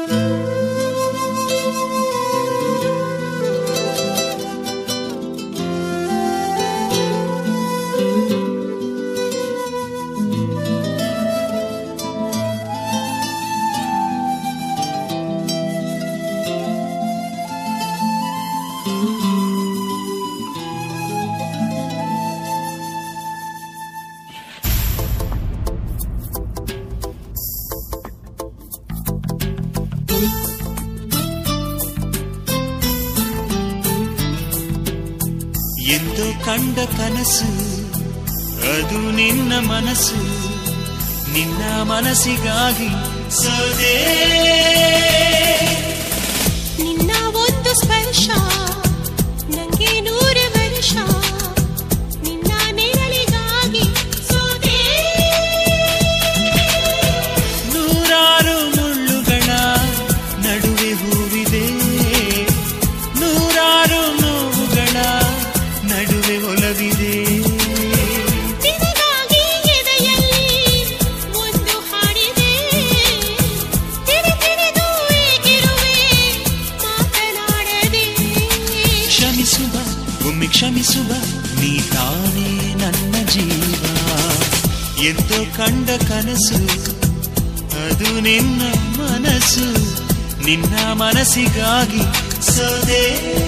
ಎಂದು ಕಂಡ ಕನಸು ಅದು ನಿನ್ನ ಮನಸ್ಸು ನಿನ್ನ ಮನಸ್ಸಿಗಾಗಿ ಸೋದೆ ನಿನ್ನ ಒಂದು ಸ್ಪರ್ಶ ನಂಗೆ ನೂರು ವರ್ಷ ನಿನ್ನ ನೆರಳಿಗಾಗಿ ಸೋದೆ ನೂರಾರು ಮುಳ್ಳುಗಳ ನಡುವೆ ಹೂವಿದೆ ನೂರಾರು ನೋವುಗಳ ನಡುವೆ ಒಲವಿದೆ ನಿನಗಾಗಿ ಎದೆಯಲ್ಲಿ ಒಂದು ಹಾಡಿದೆ ತಿರಿ ತಿರಿದು ಏಗಿರುವೆ ಮಾತನಾಡದೆ ಕ್ಷಮಿಸುವ ಒಮ್ಮೆ ಕ್ಷಮಿಸುವ ನೀ ತಾನೇ ನನ್ನ ಜೀವ ಎಂದೋ ಕಂಡ ಕನಸು ಅದು ನಿನ್ನ ಮನಸ್ಸು ನಿನ್ನ ಮನಸ್ಸಿಗಾಗಿ ಸೋದೆ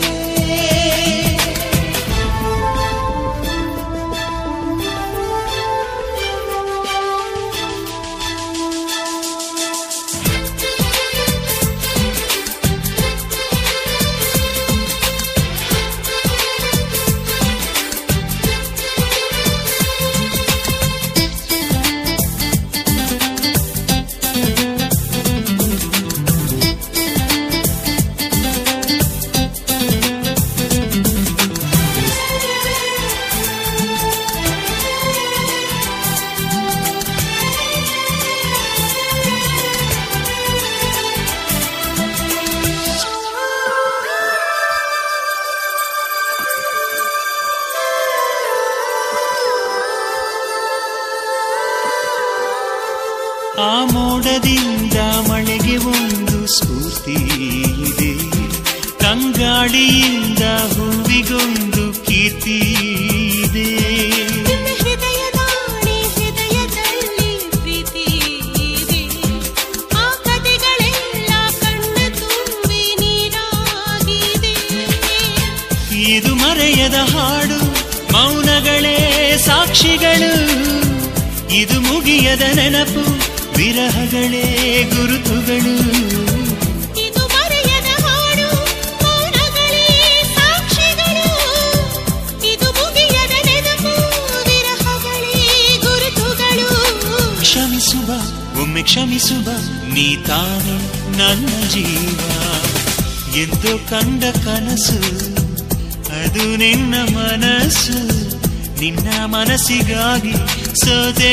ಆ ಮೋಡದಿಂದ ಮಳೆಗೆ ಒಂದು ಸ್ಫೂರ್ತಿ ಇದೆ ಕಂಗಾಳಿಯಿಂದ ಹೂವಿಗೊಂದು ಕೀರ್ತಿ ಇದೆ ನಿನ್ನ ಹೃದಯದಾಣೆ ಹೃದಯದಲ್ಲಿ ಪ್ರೀತಿ ಇದೆ ಆ ಕಥೆಗಳೆಲ್ಲ ಕಣ್ಣ ತುಂಬಿ ನೀರಾಗಿದೆ ಇದು ಮರೆಯದ ಹಾಡು ಮೌನಗಳೇ ಸಾಕ್ಷಿಗಳು ಇದು ಮುಗಿಯದ ನೆನಪು ವಿರಹಗಳೇ ಗುರುತುಗಳು ಇದು ಮರೆಯದ ಹಾಡು ಮೌನಗಳೇ ಸಾಕ್ಷಿಗಳು ಇದು ಮುಗಿಯದ ನೆನಪು ವಿರಹಗಳೇ ಗುರುತುಗಳು ಕ್ಷಮಿಸುವ ಒಮ್ಮೆ ಕ್ಷಮಿಸುವ ನೀ ತಾನೇ ನನ್ನ ಜೀವ ಎಂದು ಕಂಡ ಕನಸು ಅದು ನಿನ್ನ ಮನಸ್ಸು ನಿನ್ನ ಮನಸ್ಸಿಗಾಗಿ ಸೋದೆ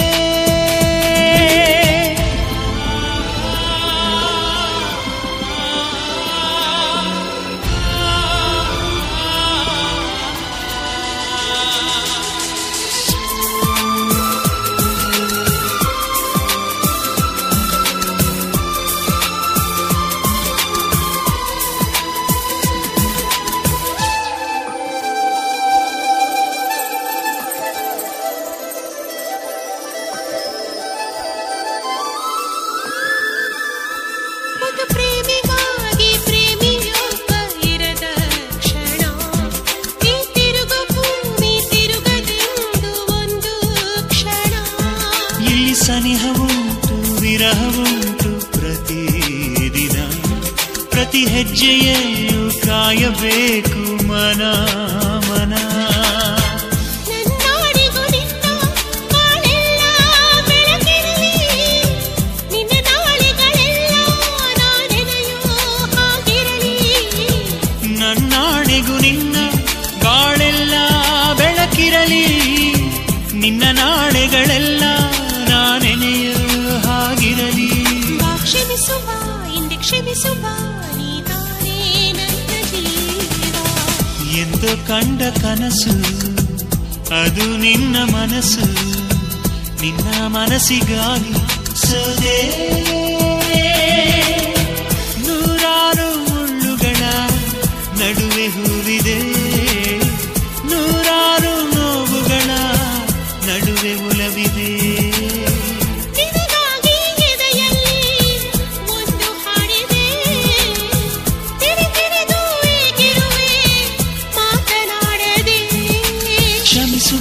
ಒಂದು ಪ್ರೇಮಿಗಾಗಿ ಪ್ರೇಮಿಯೊಬ್ಬ ಇರದ ಕ್ಷಣ ಈ ತಿರುಗು ಭೂಮಿ ತಿರುಗದೆಂದು ಒಂದು ಕ್ಷಣ ಇಲ್ಲಿ ಸನಿಹವುಂಟು ವಿರಹವುಂಟು ಪ್ರತಿದಿನ ಪ್ರತಿ ಹೆಜ್ಜೆಯಲ್ಲೂ ಕಾಯಬೇಕು ಮನ ಮನ ನನ್ನಾಡಿಗೂ ನಿನ್ನ ಬಾಳೆಲ್ಲ ಬೆಳಕಿರಲಿ ನಿನ್ನ ನಾಳೆಗಳೆಲ್ಲ ನಾನೆನೆಯೋ ಹಾಗಿರಲಿ ನನ್ನಾಣೆಗೂ ನಿನ್ನ ಬಾಳೆಲ್ಲ ಬೆಳಕಿರಲಿ ನಿನ್ನ ನಾಳೆಗಳೆಲ್ಲ ನಾನೆನೆಯ ಹಾಗಿರಲಿ ಬಾ ಕ್ಷಮಿಸುವ ಇಂದೆ ಕ್ಷಮಿಸುವ ನೀ ತಾನೇ ನನ್ನ ಜೀವ ಎಂದು ಕಂಡ ಕನಸು ಅದು ನಿನ್ನ ಮನಸ್ಸು ನಿನ್ನ ಮನಸ್ಸಿಗಾಗಿ ಸೋದೆ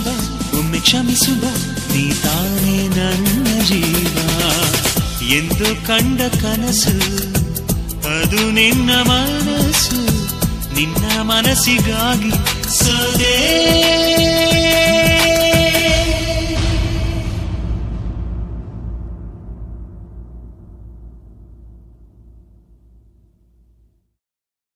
ಬಾ ಒಮ್ಮೆ ಕ್ಷಮಿಸು ಬಾ ನೀ ತಾನೇ ನನ್ನ ಜೀವ ಎಂದು ಕಂಡ ಕನಸು ಅದು ನಿನ್ನ ಮನಸ್ಸು ನಿನ್ನ ಮನಸ್ಸಿಗಾಗಿ ಸದೇ